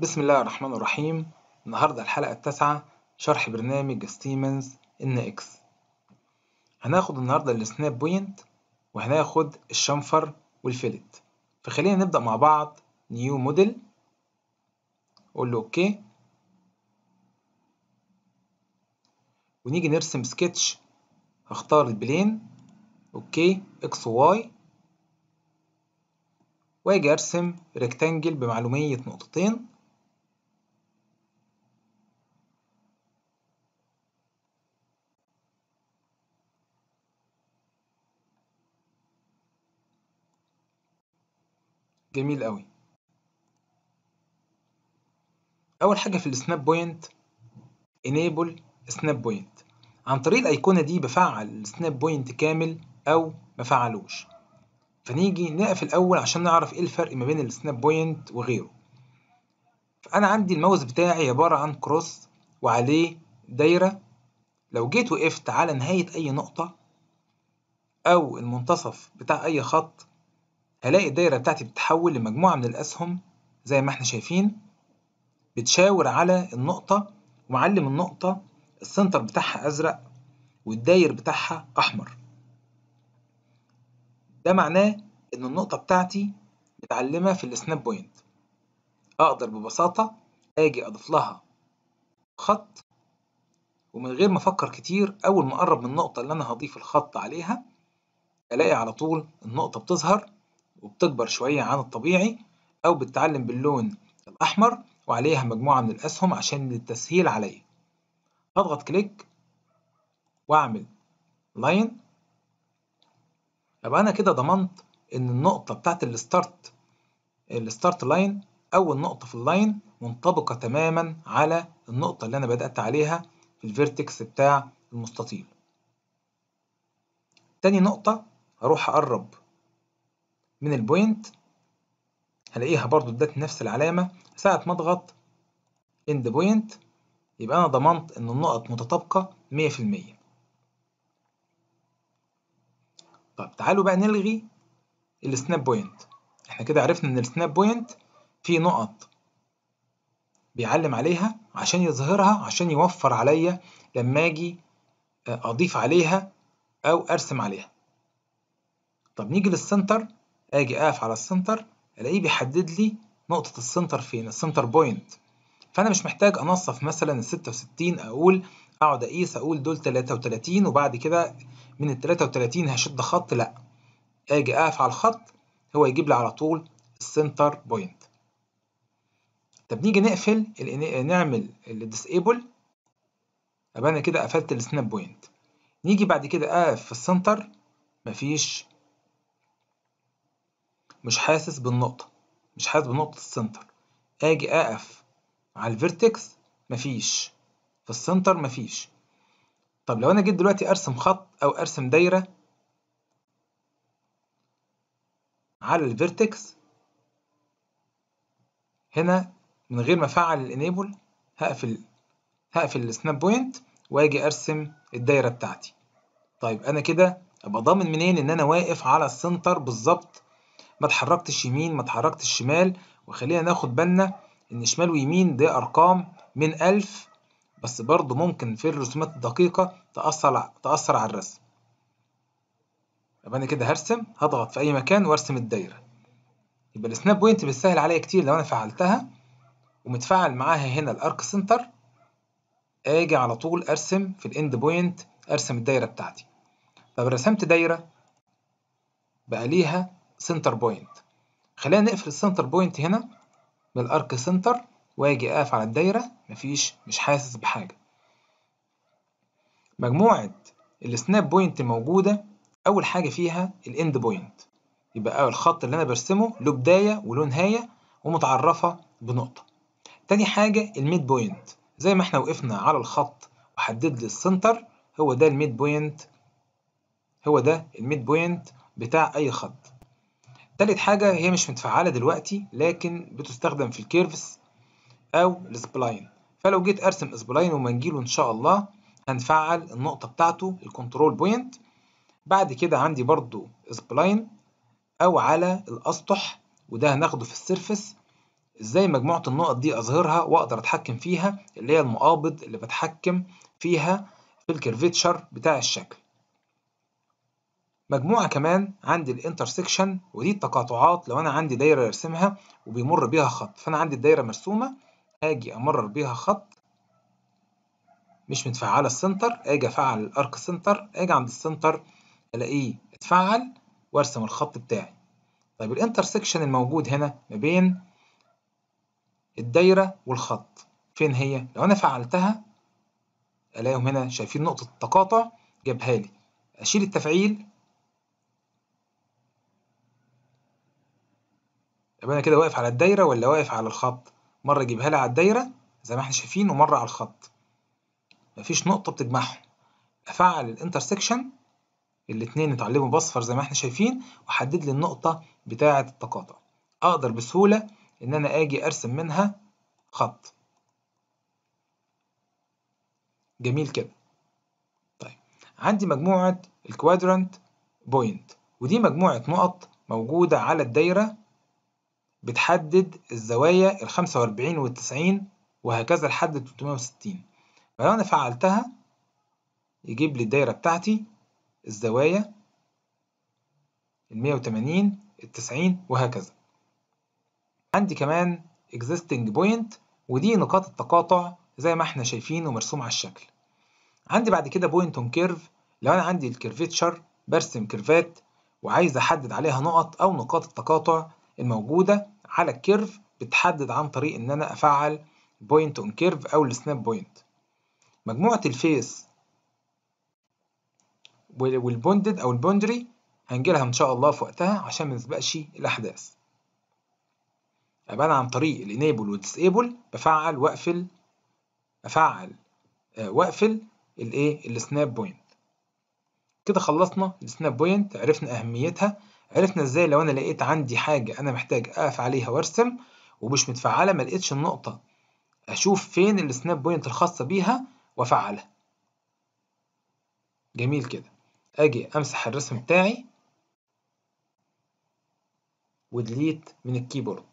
بسم الله الرحمن الرحيم النهاردة الحلقة التاسعة شرح برنامج ستيمنز ان اكس هناخد النهاردة السناب بوينت وهناخد الشنفر والفيلت فخلينا نبدأ مع بعض نيو موديل قول له اوكي ونيجي نرسم سكتش هختار البلين اوكي اكس وواي واجي ارسم ريكتانجل بمعلومية نقطتين جميل قوي اول حاجه في السناب بوينت enable سناب بوينت عن طريق الايقونه دي بفعل السناب بوينت كامل او مفعلوش فنيجي نقف الاول عشان نعرف ايه الفرق ما بين السناب بوينت وغيره فانا عندي الماوس بتاعي عباره عن كروس وعليه دايره لو جيت وقفت على نهايه اي نقطه او المنتصف بتاع اي خط هلاقي الدايرة بتاعتي بتتحول لمجموعة من الأسهم زي ما احنا شايفين بتشاور على النقطة ومعلم النقطة السنتر بتاعها أزرق والداير بتاعها أحمر ده معناه إن النقطة بتاعتي متعلمة في السناب بوينت أقدر ببساطة أجي أضيف لها خط ومن غير ما أفكر كتير أول ما أقرب من النقطة اللي أنا هضيف الخط عليها ألاقي على طول النقطة بتظهر وبتكبر شوية عن الطبيعي أو بتتعلم باللون الأحمر وعليها مجموعة من الأسهم عشان للتسهيل عليا هضغط كليك وأعمل لاين يبقى أنا كده ضمنت إن النقطة بتاعت الستارت الستارت لاين أول نقطة في اللاين منطبقة تماما على النقطة اللي أنا بدأت عليها في الفيرتكس بتاع المستطيل تاني نقطة هروح أقرب من البوينت هلاقيها برضو ادت نفس العلامة ساعة ما اضغط end point يبقى أنا ضمنت إن النقط متطابقة مية في المية طب تعالوا بقى نلغي السناب بوينت احنا كده عرفنا إن السناب بوينت فيه نقط بيعلم عليها عشان يظهرها عشان يوفر عليا لما أجي أضيف عليها أو أرسم عليها طب نيجي للسنتر اجي اقف على السنتر الاقيه بيحدد لي نقطة السنتر فين السنتر بوينت فانا مش محتاج انصف مثلا ال 66 اقول اقعد اقيس اقول دول 33 وبعد كده من ال 33 هشد خط لا اجي اقف على الخط هو يجيب لي على طول السنتر بوينت طب نيجي نقفل نعمل الديسيبل يبقى انا كده قفلت السناب بوينت نيجي بعد كده اقف في السنتر مفيش مش حاسس بالنقطة مش حاسس بنقطة السنتر اجي اقف على الفيرتكس مفيش في السنتر مفيش طب لو انا جيت دلوقتي ارسم خط او ارسم دايرة على الفيرتكس هنا من غير ما افعل الانيبل هقفل هقفل السناب بوينت واجي ارسم الدايرة بتاعتي طيب انا كده ابقى ضامن منين ان انا واقف على السنتر بالظبط ما اتحركتش يمين ما اتحركتش شمال وخلينا ناخد بالنا ان شمال ويمين دي ارقام من ألف بس برضه ممكن في الرسومات الدقيقة تأثر تأثر على الرسم يبقى انا كده هرسم هضغط في اي مكان وارسم الدايرة يبقى السناب بوينت بتسهل عليا كتير لو انا فعلتها ومتفعل معاها هنا الارك سنتر اجي على طول ارسم في الاند بوينت ارسم الدايرة بتاعتي طب رسمت دايرة بقى ليها سنتر بوينت خلينا نقفل السنتر بوينت هنا بالارك سنتر واجي اقف على الدايره مفيش مش حاسس بحاجه مجموعه السناب بوينت موجوده اول حاجه فيها الاند بوينت يبقى الخط اللي انا برسمه له بدايه وله نهايه ومتعرفه بنقطه تاني حاجه الميد بوينت زي ما احنا وقفنا على الخط وحدد لي السنتر هو ده الميد بوينت هو ده الميد بوينت بتاع اي خط تالت حاجة هي مش متفعلة دلوقتي لكن بتستخدم في الكيرفس أو السبلاين فلو جيت أرسم سبلاين ومنجيله إن شاء الله هنفعل النقطة بتاعته الكنترول بوينت بعد كده عندي برضو سبلاين أو على الأسطح وده هناخده في السيرفس ازاي مجموعة النقط دي اظهرها واقدر اتحكم فيها اللي هي المقابض اللي بتحكم فيها في الكيرفيتشر بتاع الشكل مجموعة كمان عندي الانترسكشن ودي التقاطعات لو انا عندي دايرة ارسمها وبيمر بيها خط فانا عندي الدايرة مرسومة اجي امرر بيها خط مش متفعلة السنتر اجي افعل الارك سنتر اجي عند السنتر الاقيه اتفعل وارسم الخط بتاعي طيب الانترسكشن الموجود هنا ما بين الدايرة والخط فين هي؟ لو أنا فعلتها ألاقيهم هنا شايفين نقطة التقاطع جابها لي أشيل التفعيل يبقى أنا كده واقف على الدايرة ولا واقف على الخط؟ مرة يجيبها لي على الدايرة زي ما احنا شايفين ومرة على الخط مفيش نقطة بتجمعهم أفعل الانترسكشن الاتنين اتعلموا بصفر زي ما احنا شايفين وحدد لي النقطة بتاعة التقاطع أقدر بسهولة إن أنا آجي أرسم منها خط جميل كده طيب عندي مجموعة الكوادرانت بوينت ودي مجموعة نقط موجودة على الدايرة بتحدد الزوايا ال 45 وال 90 وهكذا لحد 360 فلو أنا فعلتها يجيب لي الدايرة بتاعتي الزوايا ال 180 ال 90 وهكذا عندي كمان existing point ودي نقاط التقاطع زي ما احنا شايفين ومرسوم على الشكل عندي بعد كده point on curve لو انا عندي الكيرفيتشر برسم كيرفات وعايز احدد عليها نقط او نقاط التقاطع الموجودة على الكيرف بتحدد عن طريق ان انا افعل point on curve او السناب بوينت مجموعة الفيس والبوندد او البوندري هنجيلها ان شاء الله في وقتها عشان ما نسبقش الاحداث يبقى انا عن طريق الانيبل والديسيبل بفعل واقفل افعل آه واقفل الايه السناب بوينت كده خلصنا السناب بوينت عرفنا اهميتها عرفنا ازاي لو انا لقيت عندي حاجه انا محتاج اقف عليها وارسم ومش متفعله ما لقيتش النقطه اشوف فين السناب بوينت الخاصه بيها وافعلها جميل كده اجي امسح الرسم بتاعي وديليت من الكيبورد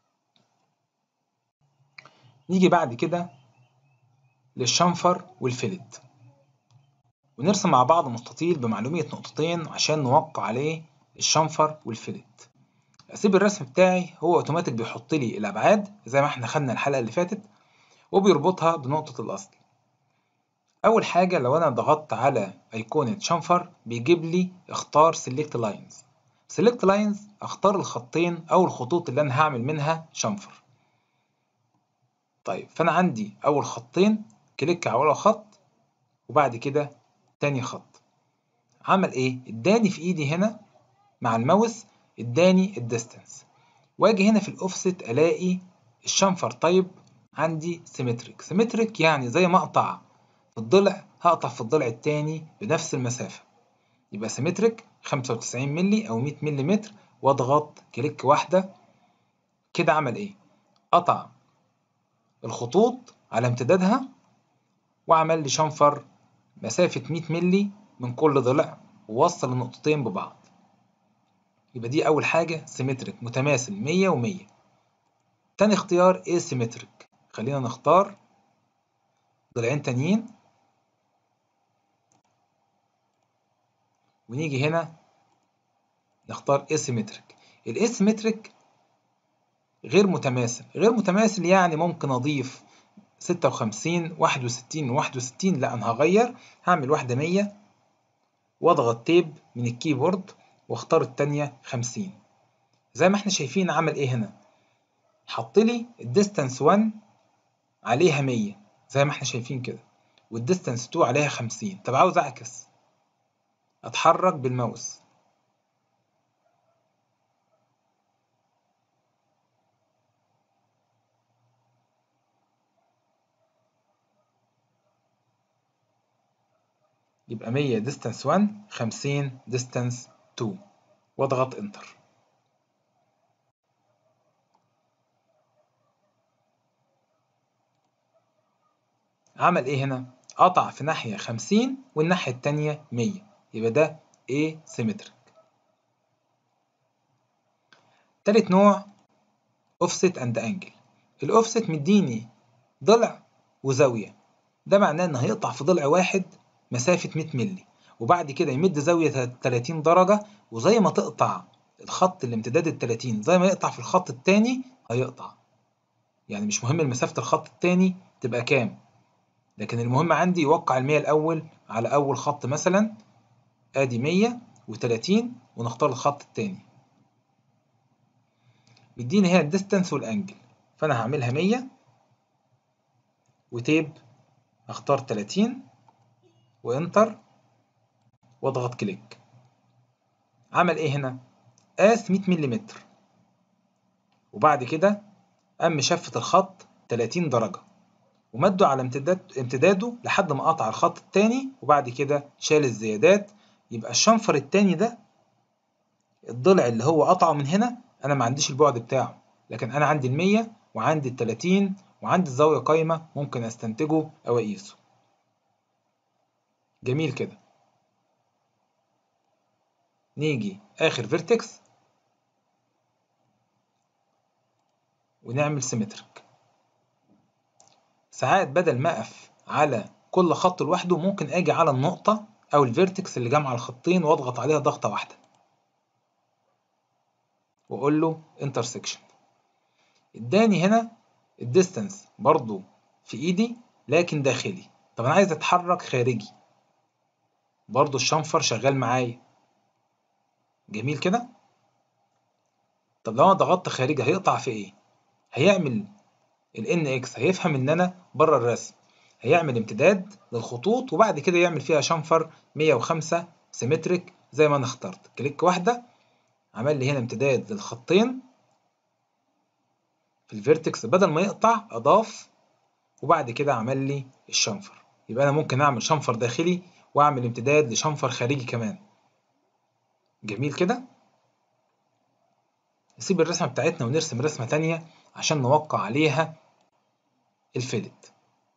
نيجي بعد كده للشنفر والفلت ونرسم مع بعض مستطيل بمعلومية نقطتين عشان نوقع عليه الشنفر والفلت اسيب الرسم بتاعي هو اوتوماتيك بيحط لي الابعاد زي ما احنا خدنا الحلقة اللي فاتت وبيربطها بنقطة الاصل اول حاجة لو انا ضغطت على ايقونة شنفر بيجيب لي اختار select lines select lines اختار الخطين او الخطوط اللي انا هعمل منها شنفر طيب فانا عندي اول خطين كليك على اول خط وبعد كده تاني خط عمل ايه اداني في ايدي هنا مع الماوس اداني الديستانس واجي هنا في الاوفست الاقي الشنفر طيب عندي سيمتريك سيمتريك يعني زي ما اقطع في الضلع هقطع في الضلع التاني بنفس المسافة يبقى سيمتريك 95 مللي او 100 ملم واضغط كليك واحدة كده عمل ايه قطع الخطوط على امتدادها وعمل لي شنفر مسافة 100 مللي من كل ضلع ووصل النقطتين ببعض يبقى دي أول حاجة سيمتريك متماثل 100 و100 تاني اختيار asymmetric خلينا نختار ضلعين تانيين ونيجي هنا نختار asymmetric الاسيمتريك غير متماثل غير متماثل يعني ممكن أضيف ستة وخمسين واحد وستين واحد وستين لأ أنا هغير هعمل واحدة مية وأضغط تيب من الكيبورد واختار التانية خمسين زي ما احنا شايفين عمل ايه هنا حط لي الديستانس 1 عليها مية زي ما احنا شايفين كده والديستانس 2 عليها خمسين طب عاوز أعكس أتحرك بالماوس يبقى 100 distance 1 50 distance 2 واضغط انتر عمل ايه هنا قطع في ناحية 50 والناحية التانية 100 يبقى ده asymmetric تالت نوع اوفست اند انجل الاوفست مديني ضلع وزاويه ده معناه ان هيقطع في ضلع واحد مسافه 100 مللي وبعد كده يمد زاويه 30 درجه وزي ما تقطع الخط الامتداد ال 30 زي ما يقطع في الخط التاني هيقطع يعني مش مهم مسافه الخط التاني تبقى كام لكن المهم عندي يوقع ال 100 الاول على اول خط مثلا ادي 130 ونختار الخط التاني بيديني هنا الديستانس والانجل فانا هعملها 100 وتيب اختار 30 وانتر واضغط كليك عمل ايه هنا قاس 100 ملم وبعد كده قام مشفت الخط 30 درجة ومده على امتداد امتداده لحد ما قطع الخط التاني وبعد كده شال الزيادات يبقى الشنفر التاني ده الضلع اللي هو قطعه من هنا انا ما عنديش البعد بتاعه لكن انا عندي المية وعندي التلاتين وعندي الزاوية قايمة ممكن استنتجه او اقيسه جميل كده نيجي اخر فيرتكس ونعمل سيمتريك ساعات بدل ما اقف على كل خط لوحده ممكن اجي على النقطة او الفيرتكس اللي جامعة الخطين واضغط عليها ضغطة واحدة واقول له انترسكشن اداني هنا الديستانس برضو في ايدي لكن داخلي طب انا عايز اتحرك خارجي برضو الشنفر شغال معايا جميل كده طب لو انا ضغطت خارجي هيقطع في ايه هيعمل ال NX هيفهم ان انا بره الرسم هيعمل امتداد للخطوط وبعد كده يعمل فيها شنفر 105 سيمتريك زي ما انا اخترت كليك واحده عمل لي هنا امتداد للخطين في الفيرتكس بدل ما يقطع اضاف وبعد كده عمل لي الشنفر يبقى انا ممكن اعمل شنفر داخلي واعمل امتداد لشنفر خارجي كمان جميل كده نسيب الرسمة بتاعتنا ونرسم رسمة تانية عشان نوقع عليها الفيلت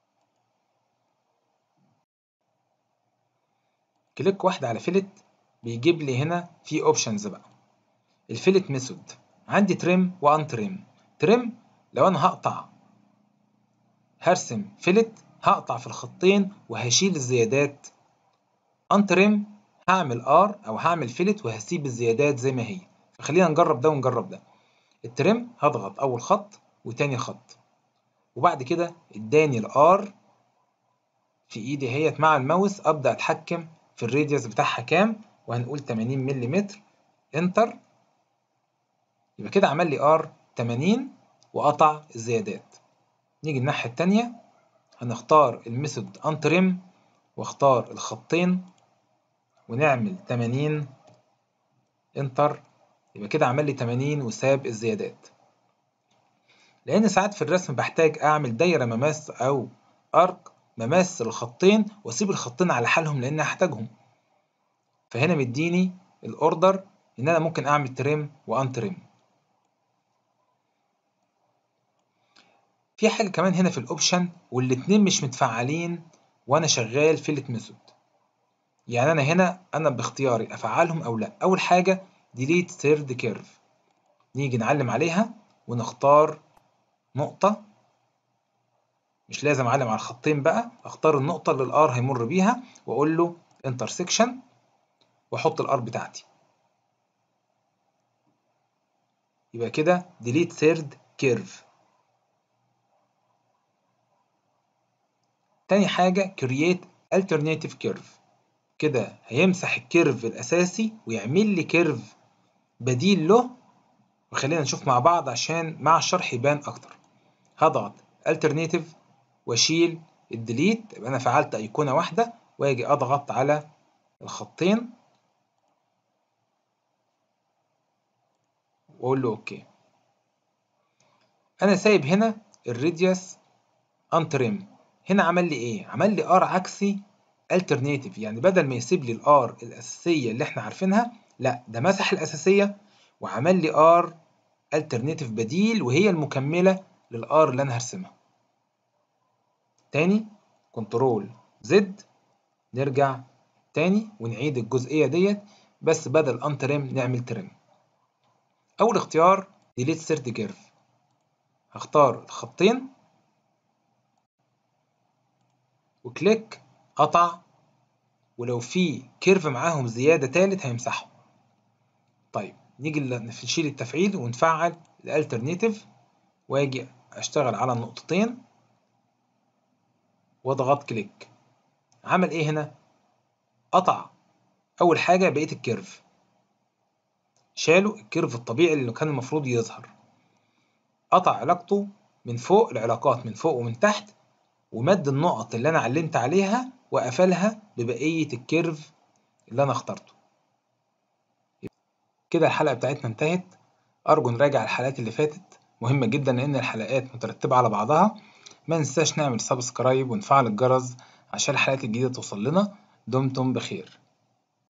كليك واحدة على فيلت بيجيب لي هنا في اوبشنز بقى الفيلت ميثود عندي تريم وان تريم تريم لو انا هقطع هرسم فيلت هقطع في الخطين وهشيل الزيادات ان تريم هعمل ار او هعمل فيلت وهسيب الزيادات زي ما هي فخلينا نجرب ده ونجرب ده التريم هضغط اول خط وتاني خط وبعد كده اداني الار في ايدي اهيت مع الماوس ابدا اتحكم في الراديوس بتاعها كام وهنقول 80 ملم انتر يبقى كده عمل لي ار 80 وقطع الزيادات نيجي الناحيه التانية هنختار الميثود انتريم واختار الخطين ونعمل 80 انتر يبقى كده عمل لي 80 وساب الزيادات لان ساعات في الرسم بحتاج اعمل دايره مماس او ارك مماس الخطين واسيب الخطين على حالهم لان هحتاجهم فهنا مديني الاوردر ان انا ممكن اعمل تريم وان تريم في حاجه كمان هنا في الاوبشن والاتنين مش متفعلين وانا شغال فيلت ميثود يعني انا هنا انا باختياري افعلهم او لا اول حاجه ديليت ثيرد كيرف نيجي نعلم عليها ونختار نقطة مش لازم اعلم على الخطين بقى اختار النقطة اللي الار هيمر بيها واقول له انترسكشن واحط الار بتاعتي يبقى كده ديليت ثيرد كيرف تاني حاجة create alternative curve كده هيمسح الكيرف الأساسي ويعمل لي كيرف بديل له وخلينا نشوف مع بعض عشان مع الشرح يبان أكتر هضغط alternative واشيل الديليت يبقى أنا فعلت أيقونة واحدة وأجي أضغط على الخطين وأقول له أوكي أنا سايب هنا الراديوس أنتريم هنا عمل لي إيه؟ عمل لي ار عكسي alternative يعني بدل ما يسيب لي الار الأساسية اللي احنا عارفينها لا ده مسح الأساسية وعمل لي ار alternative بديل وهي المكملة للار اللي أنا هرسمها تاني كنترول زد نرجع تاني ونعيد الجزئية ديت بس بدل ان ترم نعمل ترم أول اختيار delete third curve هختار الخطين وكليك قطع ولو في كيرف معاهم زيادة تالت هيمسحه طيب نيجي نشيل التفعيل ونفعل الالترنيتيف واجي اشتغل على النقطتين واضغط كليك عمل ايه هنا قطع اول حاجه بقيه الكيرف شالوا الكيرف الطبيعي اللي كان المفروض يظهر قطع علاقته من فوق العلاقات من فوق ومن تحت ومد النقط اللي انا علمت عليها وقفلها ببقيه الكيرف اللي انا اخترته كده الحلقه بتاعتنا انتهت ارجو نراجع الحلقات اللي فاتت مهمه جدا لان الحلقات مترتبه على بعضها ما ننساش نعمل سبسكرايب ونفعل الجرس عشان الحلقات الجديدة توصل لنا دمتم بخير